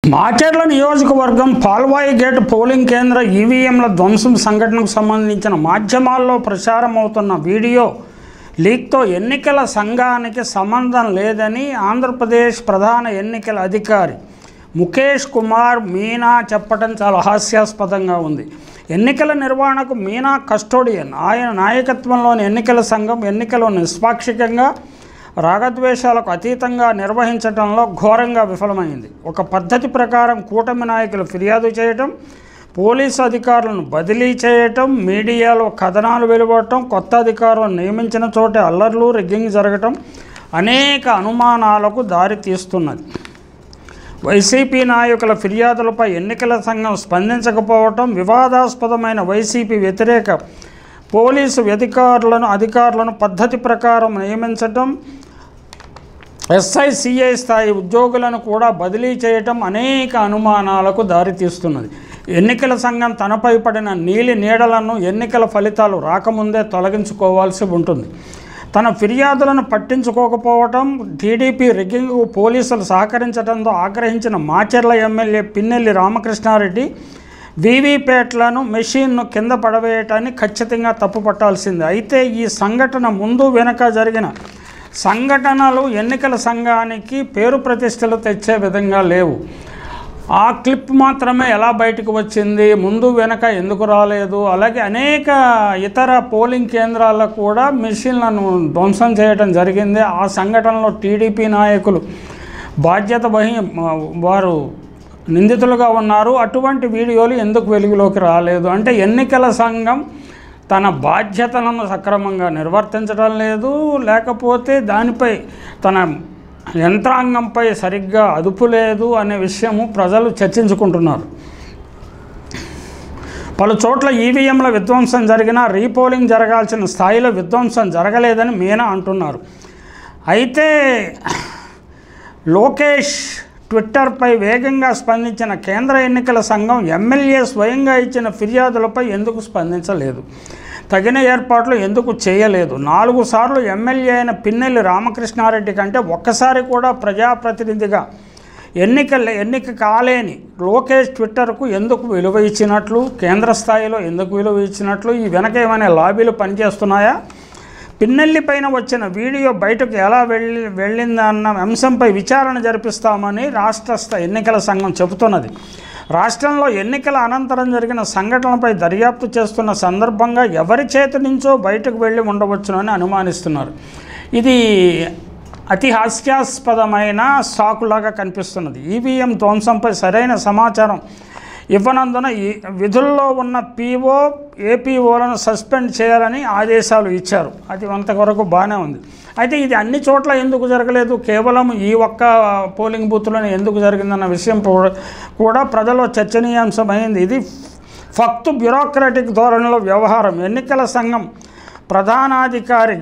మాచర్ల నియోజకవర్గం Palvai gate polling కేంద్ర ఈవీఎంల ధ్వంసం సంఘటనకు సంబంధించిన మాధ్యమాల్లో ప్రచారం అవుతున్న వీడియో లీక్తో ఎన్నికల సంఘానికి సంబంధం లేదని ఆంధ్రప్రదేశ్ ప్రధాన ఎన్నికల అధికారి ముఖేష్ కుమార్ మీనా చెప్పడం చాలా హాస్యాస్పదంగా ఉంది ఎన్నికల నిర్వహణకు మీనా కస్టోడియన్ ఆయన నాయకత్వంలోని ఎన్నికల సంఘం ఎన్నికలు నిష్పాక్షికంగా రాగద్వేషాలకు అతీతంగా నిర్వహించడంలో ఘోరంగా విఫలమైంది ఒక పద్ధతి ప్రకారం కూటమి నాయకులు ఫిర్యాదు చేయటం పోలీసు అధికారులను బదిలీ చేయటం మీడియాలో కథనాలు వెలువడటం కొత్త అధికారులను నియమించిన చోటే అల్లర్లు రిగ్గింగ్ జరగటం అనేక అనుమానాలకు దారితీస్తున్నది వైసీపీ నాయకుల ఫిర్యాదులపై ఎన్నికల సంఘం స్పందించకపోవటం వివాదాస్పదమైన వైసీపీ వ్యతిరేక పోలీసు అధికారులను అధికారులను పద్ధతి ప్రకారం నియమించటం ఎస్ఐ సిఐ స్థాయి ఉద్యోగులను కూడా బదిలీ చేయటం అనేక అనుమానాలకు దారితీస్తున్నది ఎన్నికల సంఘం తనపై పడిన నీలి నీడలను ఎన్నికల ఫలితాలు రాకముందే తొలగించుకోవాల్సి ఉంటుంది తన ఫిర్యాదులను పట్టించుకోకపోవటం టీడీపీ రిగ్గింగ్కు పోలీసులు సహకరించడంతో ఆగ్రహించిన మాచర్ల ఎమ్మెల్యే పిన్నెల్లి రామకృష్ణారెడ్డి వీవీప్యాట్లను మెషిన్ను కింద పడవేయటాన్ని ఖచ్చితంగా తప్పుపట్టాల్సిందే అయితే ఈ సంఘటన ముందు వెనక జరిగిన సంఘటనలు ఎన్నికల సంఘానికి పేరు ప్రతిష్టలు తెచ్చే విధంగా లేవు ఆ క్లిప్ మాత్రమే ఎలా బయటకు వచ్చింది ముందు వెనక ఎందుకు రాలేదు అలాగే అనేక ఇతర పోలింగ్ కేంద్రాల్లో కూడా మెషిన్లను ధ్వంసం చేయడం జరిగింది ఆ సంఘటనలో టీడీపీ నాయకులు బాధ్యత వహి వారు నిందితులుగా ఉన్నారు అటువంటి వీడియోలు ఎందుకు వెలుగులోకి రాలేదు అంటే ఎన్నికల సంఘం తన బాధ్యతలను సక్రమంగా నిర్వర్తించడం లేదు లేకపోతే దానిపై తన యంత్రాంగంపై సరిగ్గా అదుపు లేదు అనే విషయము ప్రజలు చర్చించుకుంటున్నారు పలు చోట్ల ఈవీఎంల విధ్వంసం జరిగినా రీపోలింగ్ జరగాల్సిన స్థాయిలో విధ్వంసం జరగలేదని మీనా అంటున్నారు అయితే లోకేష్ ట్విట్టర్పై వేగంగా స్పందించిన కేంద్ర ఎన్నికల సంఘం ఎమ్మెల్యే స్వయంగా ఇచ్చిన ఫిర్యాదులపై ఎందుకు స్పందించలేదు తగిన ఏర్పాట్లు ఎందుకు చేయలేదు నాలుగు సార్లు ఎమ్మెల్యే అయిన పిన్నెల్లి రామకృష్ణారెడ్డి కంటే ఒక్కసారి కూడా ప్రజాప్రతినిధిగా ఎన్నిక ఎన్నిక కాలేని లోకేష్ ట్విట్టర్కు ఎందుకు విలువ ఇచ్చినట్లు కేంద్ర స్థాయిలో ఎందుకు విలువ ఇచ్చినట్లు ఈ వెనక ఏమైనా లాబీలు పనిచేస్తున్నాయా పిన్నెల్లి పైన వచ్చిన వీడియో బయటకు ఎలా వెళ్ళి వెళ్ళిందన్న అంశంపై విచారణ జరిపిస్తామని రాష్ట్ర స్థాయి ఎన్నికల సంఘం చెబుతున్నది రాష్ట్రంలో ఎన్నికల అనంతరం జరిగిన సంఘటనలపై దర్యాప్తు చేస్తున్న సందర్భంగా ఎవరి చేతి నుంచో బయటకు వెళ్ళి ఉండవచ్చునని అనుమానిస్తున్నారు ఇది అతి హాస్యాస్పదమైన సాకులాగా కనిపిస్తున్నది ఈవీఎం ధ్వంసంపై సరైన సమాచారం ఇవ్వనందున ఈ విధుల్లో ఉన్న పీఓ ఏపీఓలను సస్పెండ్ చేయాలని ఆదేశాలు ఇచ్చారు అది అంతవరకు బాగానే ఉంది అయితే ఇది అన్ని చోట్ల ఎందుకు జరగలేదు కేవలం ఈ ఒక్క పోలింగ్ బూత్లోనే ఎందుకు జరిగిందన్న విషయం కూడా- కూడా ప్రజల్లో చర్చనీయాంశమైంది ఇది ఫక్తు బ్యూరోక్రాటిక్ ధోరణిలో వ్యవహారం ఎన్నికల సంఘం ప్రధానాధికారి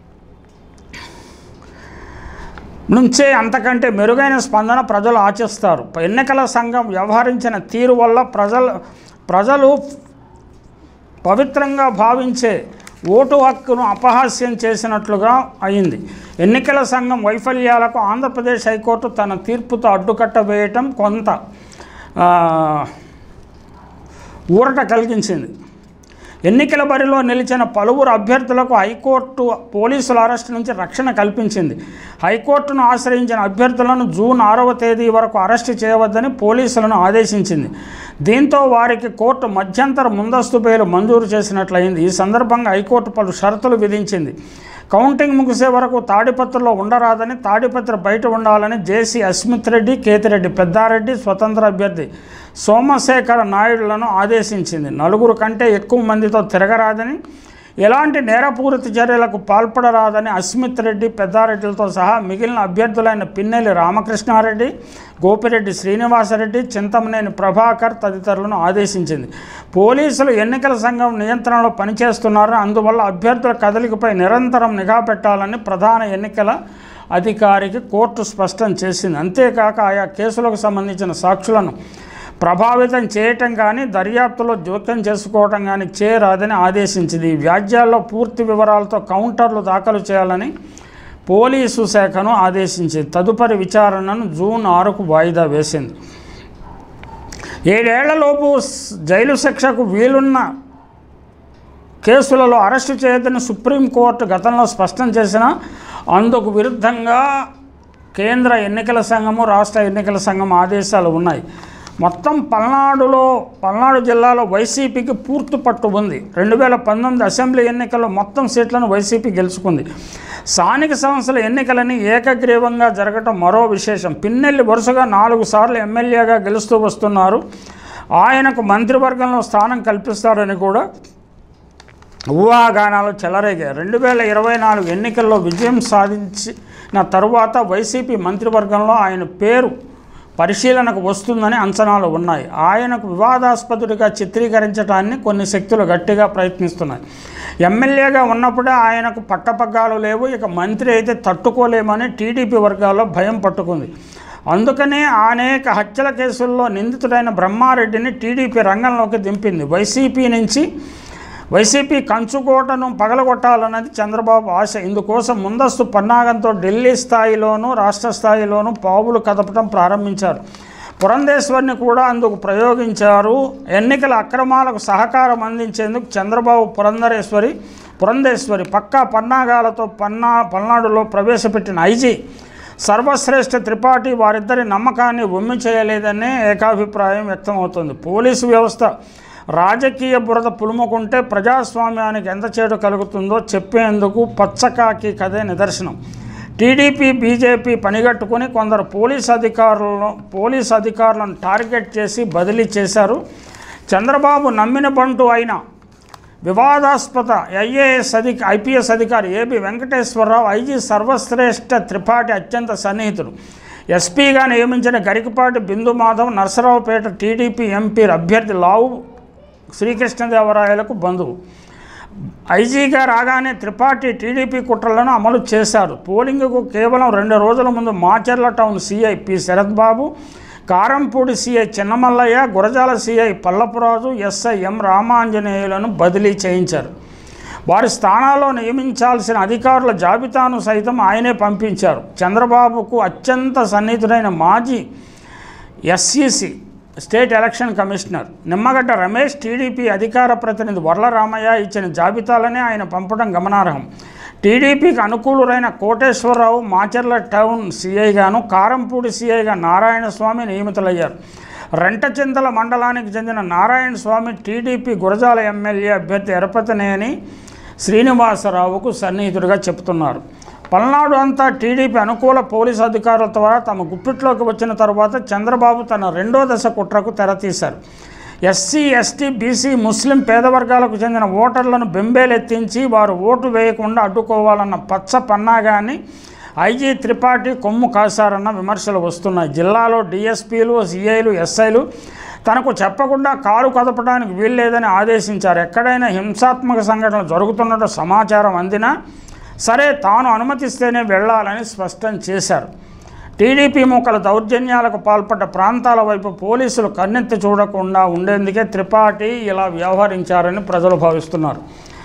నుంచే అంతకంటే మెరుగైన స్పందన ప్రజలు ఆశిస్తారు ఎన్నికల సంఘం వ్యవహరించిన తీరు వల్ల ప్రజలు ప్రజలు పవిత్రంగా భావించే ఓటు హక్కును అపహాస్యం చేసినట్లుగా అయింది ఎన్నికల సంఘం వైఫల్యాలకు ఆంధ్రప్రదేశ్ హైకోర్టు తన తీర్పుతో అడ్డుకట్ట వేయటం కొంత ఆ, ఊరట కలిగించింది ఎన్నికల బరిలో నిలిచిన పలువురు అభ్యర్థులకు హైకోర్టు పోలీసుల అరెస్టు నుంచి రక్షణ కల్పించింది హైకోర్టును ఆశ్రయించిన అభ్యర్థులను జూన్ ఆరవ తేదీ వరకు అరెస్టు చేయవద్దని పోలీసులను ఆదేశించింది దీంతో వారికి కోర్టు మధ్యంతర ముందస్తు బెయిల్ మంజూరు చేసినట్లయింది ఈ సందర్భంగా హైకోర్టు పలు షరతులు విధించింది కౌంటింగ్ ముగిసే వరకు తాడిపత్రిలో ఉండరాదని తాడిపత్రి బయట ఉండాలని జేసీ అస్మిత్ రెడ్డి కేతిరెడ్డి పెద్దారెడ్డి స్వతంత్ర అభ్యర్థి సోమశేఖర నాయుడులను ఆదేశించింది నలుగురు కంటే ఎక్కువ మందితో తిరగరాదని ఎలాంటి నేరపూరిత చర్యలకు పాల్పడరాదని అస్మిత్ రెడ్డి పెద్దారెడ్డిలతో సహా మిగిలిన అభ్యర్థులైన పిన్నెల్లి రామకృష్ణారెడ్డి గోపిరెడ్డి శ్రీనివాసరెడ్డి చింతమనేని ప్రభాకర్ తదితరులను ఆదేశించింది పోలీసులు ఎన్నికల సంఘం నియంత్రణలో పనిచేస్తున్నారని అందువల్ల అభ్యర్థుల కదలికపై నిరంతరం నిఘా పెట్టాలని ప్రధాన ఎన్నికల అధికారికి కోర్టు స్పష్టం చేసింది అంతేకాక ఆయా కేసులకు సంబంధించిన సాక్షులను ప్రభావితం చేయటం కానీ దర్యాప్తులో జోక్యం చేసుకోవటం కానీ చేయరాదని ఆదేశించింది ఈ వ్యాజ్యాల్లో పూర్తి వివరాలతో కౌంటర్లు దాఖలు చేయాలని పోలీసు శాఖను ఆదేశించింది తదుపరి విచారణను జూన్ ఆరుకు వాయిదా వేసింది ఏడేళ్లలోపు స్- జైలు శిక్షకు వీలున్న కేసులలో అరెస్టు చేయదని సుప్రీంకోర్టు గతంలో స్పష్టం చేసిన అందుకు విరుద్ధంగా కేంద్ర ఎన్నికల సంఘము రాష్ట్ర ఎన్నికల సంఘం ఆదేశాలు ఉన్నాయి మొత్తం పల్నాడులో పల్నాడు జిల్లాలో వైసీపీకి పూర్తి పట్టు ఉంది రెండు వేల పంతొమ్మిది అసెంబ్లీ ఎన్నికల్లో మొత్తం సీట్లను వైసీపీ గెలుచుకుంది స్థానిక సంస్థల ఎన్నికలని ఏకగ్రీవంగా జరగటం మరో విశేషం పిన్నెల్లి వరుసగా నాలుగు సార్లు ఎమ్మెల్యేగా గెలుస్తూ వస్తున్నారు ఆయనకు మంత్రివర్గంలో స్థానం కల్పిస్తారని కూడా ఊహాగానాలు చెలరేగాయి రెండు వేల ఇరవై నాలుగు ఎన్నికల్లో విజయం సాధించిన తరువాత వైసీపీ మంత్రివర్గంలో ఆయన పేరు పరిశీలనకు వస్తుందని అంచనాలు ఉన్నాయి ఆయనకు వివాదాస్పదుడిగా చిత్రీకరించడాన్ని కొన్ని శక్తులు గట్టిగా ప్రయత్నిస్తున్నాయి ఎమ్మెల్యేగా ఉన్నప్పుడే ఆయనకు పట్టపగ్గాలు లేవు ఇక మంత్రి అయితే తట్టుకోలేమని టీడీపీ వర్గాల్లో భయం పట్టుకుంది అందుకనే అనేక హత్యల కేసుల్లో నిందితుడైన బ్రహ్మారెడ్డిని టీడీపీ రంగంలోకి దింపింది వైసీపీ నుంచి వైసీపీ కంచుకోటను పగలగొట్టాలన్నది చంద్రబాబు ఆశ ఇందుకోసం ముందస్తు పన్నాగంతో ఢిల్లీ స్థాయిలోనూ రాష్ట్ర స్థాయిలోనూ పావులు కదపడం ప్రారంభించారు పురంధేశ్వరిని కూడా అందుకు ప్రయోగించారు ఎన్నికల అక్రమాలకు సహకారం అందించేందుకు చంద్రబాబు పురంధరేశ్వరి పురంధేశ్వరి పక్కా పన్నాగాలతో పన్నా పల్నాడులో ప్రవేశపెట్టిన ఐజీ సర్వశ్రేష్ఠ త్రిపాఠి వారిద్దరి నమ్మకాన్ని ఒమ్మి చేయలేదనే ఏకాభిప్రాయం వ్యక్తమవుతుంది పోలీసు వ్యవస్థ రాజకీయ బురద పులుముకుంటే ప్రజాస్వామ్యానికి ఎంత చేటు కలుగుతుందో చెప్పేందుకు పచ్చకాకి కథే నిదర్శనం టీడీపీ బీజేపీ పనిగట్టుకుని కొందరు పోలీస్ అధికారులను పోలీస్ అధికారులను టార్గెట్ చేసి బదిలీ చేశారు చంద్రబాబు నమ్మిన బంటు అయిన వివాదాస్పద ఐఏఎస్ అధిక ఐపీఎస్ అధికారి ఏబి వెంకటేశ్వరరావు ఐజీ సర్వశ్రేష్ఠ త్రిపాఠి అత్యంత సన్నిహితుడు ఎస్పీగా నియమించిన గరికపాటి బిందు మాధవ్ నరసరావుపేట టీడీపీ ఎంపీ అభ్యర్థి లావు శ్రీకృష్ణదేవరాయలకు బంధువు ఐజీగా రాగానే త్రిపాఠి టీడీపీ కుట్రలను అమలు చేశారు పోలింగ్కు కేవలం రెండు రోజుల ముందు Macherla town CI P Sarath Babu Karempudi CI Chinnamallaiah Gurazala CI Pallapuraju SI M రామాంజనేయులను బదిలీ చేయించారు వారి స్థానాల్లో నియమించాల్సిన అధికారుల జాబితాను సైతం ఆయనే పంపించారు చంద్రబాబుకు అత్యంత సన్నిహితుడైన మాజీ SEC state election commissioner Nimmagadda Ramesh TDP అధికార ప్రతినిధి వర్ల రామయ్య ఇచ్చిన జాబితాలనే ఆయన పంపడం గమనార్హం టీడీపీకి అనుకూలురైన కోటేశ్వరరావు మాచర్ల టౌన్ సీఐగాను కారంపూడి సీఐగా నారాయణ స్వామి నియమితులయ్యారు రెంటచింతల మండలానికి చెందిన నారాయణ స్వామి టీడీపీ గురజాల ఎమ్మెల్యే అభ్యర్థి ఎరపతినేని శ్రీనివాసరావుకు సన్నిహితుడిగా చెబుతున్నారు పల్నాడు అంతా టీడీపీ అనుకూల పోలీసు అధికారుల ద్వారా తమ గుప్పిట్లోకి వచ్చిన తర్వాత చంద్రబాబు తన రెండో దశ కుట్రకు తెరతీశారు ఎస్సీ ఎస్టీ బీసీ ముస్లిం పేద వర్గాలకు చెందిన ఓటర్లను బెంబేలెత్తించి వారు ఓటు వేయకుండా అడ్డుకోవాలన్న పచ్చ పన్నాగాన్ని ఐజీ త్రిపాఠి కొమ్ము కాశారన్న విమర్శలు వస్తున్నాయి జిల్లాలో డిఎస్పీలు సిఐలు ఎస్ఐలు తనకు చెప్పకుండా కారు కదపడానికి వీల్లేదని ఆదేశించారు ఎక్కడైనా హింసాత్మక సంఘటనలు జరుగుతున్నట్టు సమాచారం అందినా సరే తాను అనుమతిస్తేనే వెళ్ళాలని స్పష్టం చేశారు టీడీపీ మూకల దౌర్జన్యాలకు పాల్పడ్డ ప్రాంతాల వైపు పోలీసులు కన్నెత్తి చూడకుండా ఉండేందుకే త్రిపాఠి ఇలా వ్యవహరించారని ప్రజలు భావిస్తున్నారు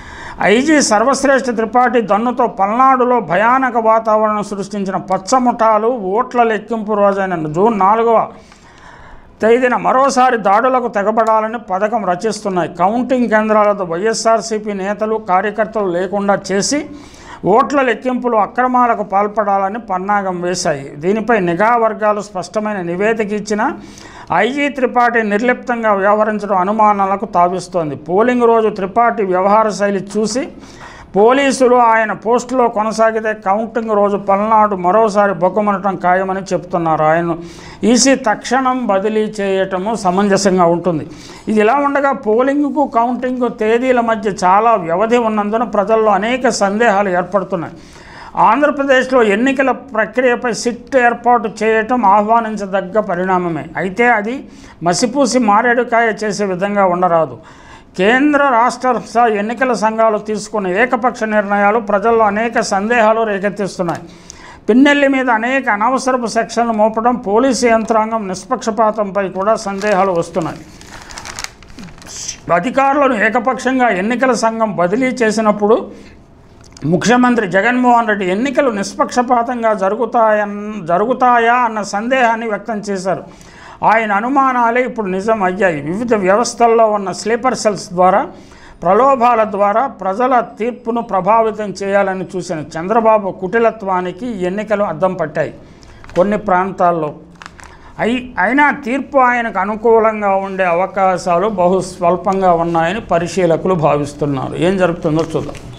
ఐజీ సర్వశ్రేష్ఠ త్రిపాఠి దన్నుతో పల్నాడులో భయానక వాతావరణం సృష్టించిన పచ్చముఠాలు ఓట్ల లెక్కింపు రోజైన జూన్ నాలుగవ తేదీన మరోసారి దాడులకు తెగబడాలని పథకం రచిస్తున్నాయి కౌంటింగ్ కేంద్రాలతో వైఎస్ఆర్సీపీ నేతలు కార్యకర్తలు లేకుండా చేసి ఓట్ల లెక్కింపులు అక్రమాలకు పాల్పడాలని పన్నాగం వేశాయి దీనిపై నిఘా వర్గాలు స్పష్టమైన నివేదిక ఇచ్చిన ఐజీ త్రిపాఠి నిర్లిప్తంగా వ్యవహరించడం అనుమానాలకు తావిస్తోంది పోలింగ్ రోజు త్రిపాఠి వ్యవహార శైలి చూసి పోలీసులు ఆయన పోస్టులో కొనసాగితే కౌంటింగ్ రోజు పల్నాడు మరోసారి బొగ్గమనటం ఖాయమని చెప్తున్నారు ఆయన ఈసీ తక్షణం బదిలీ చేయటము సమంజసంగా ఉంటుంది ఇది ఇలా ఉండగా పోలింగ్కు కౌంటింగ్ తేదీల మధ్య చాలా వ్యవధి ఉన్నందున ప్రజల్లో అనేక సందేహాలు ఏర్పడుతున్నాయి ఆంధ్రప్రదేశ్లో ఎన్నికల ప్రక్రియపై సిట్ ఏర్పాటు చేయటం ఆహ్వానించదగ్గ పరిణామమే అయితే అది మసిపూసి మారేడుకాయ చేసే విధంగా ఉండరాదు కేంద్ర రాష్ట్ర స్థాయి ఎన్నికల సంఘాలు తీసుకున్న ఏకపక్ష నిర్ణయాలు ప్రజల్లో అనేక సందేహాలు రేకెత్తిస్తున్నాయి పిన్నెల్లి మీద అనేక అనవసరపు సెక్షన్లు మోపడం పోలీసు యంత్రాంగం నిష్పక్షపాతంపై కూడా సందేహాలు వస్తున్నాయి అధికారులను ఏకపక్షంగా ఎన్నికల సంఘం బదిలీ చేసినప్పుడు ముఖ్యమంత్రి జగన్మోహన్ రెడ్డి ఎన్నికలు నిష్పక్షపాతంగా జరుగుతాయన్ జరుగుతాయా అన్న సందేహాన్ని వ్యక్తం చేశారు ఆయన అనుమానాలే ఇప్పుడు నిజం అయ్యాయి వివిధ వ్యవస్థల్లో ఉన్న స్లీపర్ సెల్స్ ద్వారా ప్రలోభాల ద్వారా ప్రజల తీర్పును ప్రభావితం చేయాలని చూసిన చంద్రబాబు కుటిలత్వానికి ఈ ఎన్నికలు అద్దం పట్టాయి కొన్ని ప్రాంతాల్లో అయి అయినా తీర్పు ఆయనకు అనుకూలంగా ఉండే అవకాశాలు బహు స్వల్పంగా ఉన్నాయని పరిశీలకులు భావిస్తున్నారు ఏం జరుగుతుందో చూద్దాం